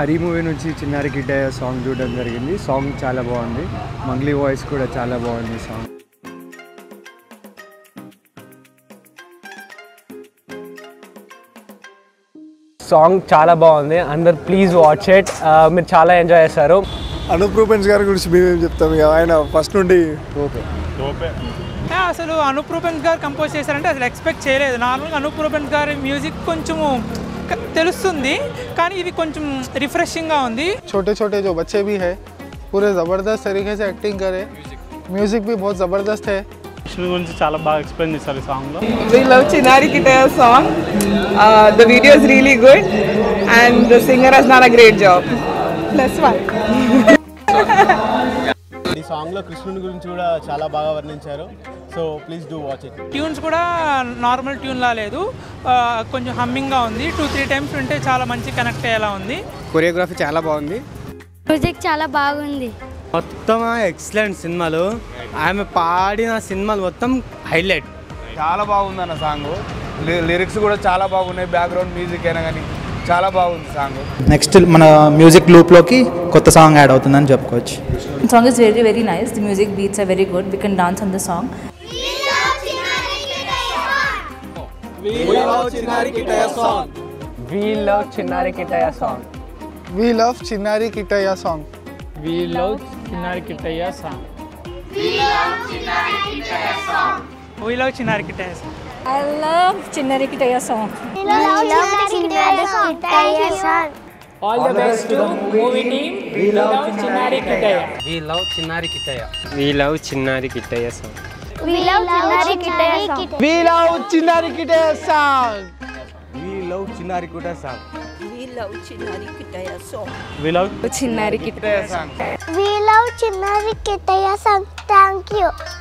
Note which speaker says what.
Speaker 1: Hari movie నుంచి చిన్నారి Kittayya song చూడడం జరిగింది సాంగ్ చాలా బాగుంది మంగ్లీ వాయిస్ కూడా చాలా బాగుంది సాంగ్
Speaker 2: సాంగ్ చాలా బాగుంది అందరు ప్లీజ్ వాచ్ ఇట్ మీరు చాలా ఎంజాయ్ చేస్తారు
Speaker 3: అనూప్ రూపెన్స్ గారి గురించి మేమేం చెప్తాం ఇక ఆయన ఫస్ట్ నుండి ఓకే
Speaker 4: ఆ, అసలు అనూప్ రూపెన్స్ గారు కంపోజ్ చేశారంటే అసలు ఎక్స్పెక్ట్ చేయలేదు నార్మల్గా అనూప్ రూపెన్స్ గారి మ్యూజిక్ కొంచెము క- తెలుస్తుంది కానీ ఇది కొంచెం రిఫ్రెషింగ్గా ఉంది
Speaker 5: छोटे छोटे जो बच्चे भी है पूरे ज़बरदस्त तरीके से एक्टिंग करे म्यूज़िक भी बहुत ज़बरदस्त है
Speaker 6: కృష్ణుడి గురించి చాలా బాగా ఎక్స్ప్లెయిన్ చేశారు ఈ సాంగ్లో
Speaker 7: We love Chinari Kitaya song. Uh, the video is really good and the singer has done a great job. Plus one.
Speaker 8: ఈ సాంగ్లో కృష్ణుని గురించి కూడా చాలా బాగా వర్ణించారు so please do watch it
Speaker 4: tunes కూడా నార్మల్ ట్యూన్లా లేదు ఆ, కొంచెం హమ్మింగ్గా ఉంది టూ త్రీ టైమ్స్ వింటే చాలా మంచి కనెక్ట్ అయ్యేలా ఉంది
Speaker 1: కొరియోగ్రఫీ చాలా బాగుంది
Speaker 9: మ్యూజిక్ చాలా బాగుంది
Speaker 2: మొత్తం ఎక్సలెంట్ సినిమాలు ఆమె పాడిన సినిమాలు మొత్తం హైలైట్
Speaker 3: చాలా బాగుంది అన్న సాంగ్ లిరిక్స్ కూడా చాలా బాగున్నాయి బ్యాక్గ్రౌండ్ మ్యూజిక్ అయినా కానీ చాలా బాగుంది సాంగ్
Speaker 10: నెక్స్ట్ మన మ్యూజిక్ లూప్లోకి కొత్త సాంగ్ యాడ్ అవుతుందని చెప్పుకోవచ్చు
Speaker 9: song is very very nice the music beats are very good we can dance on the song
Speaker 2: we love Chinnari Kittayya song
Speaker 5: we love Chinnari Kittayya song
Speaker 6: we love Chinnari Kittayya song
Speaker 4: we love Chinnari Kittayya
Speaker 9: I love Chinnari Kittayya song
Speaker 6: all the best to movie team we love Chinnari Kittayya
Speaker 2: we love Chinnari Kittayya
Speaker 1: we love Chinnari Kittayya song
Speaker 5: we love Chinnari Kittayya song
Speaker 8: we love Chinnari కూడా song
Speaker 6: we love
Speaker 7: Chinari Kitaya song.
Speaker 5: We love Chinnari Kittayya song
Speaker 9: we love Chinnari Kittayya song thank you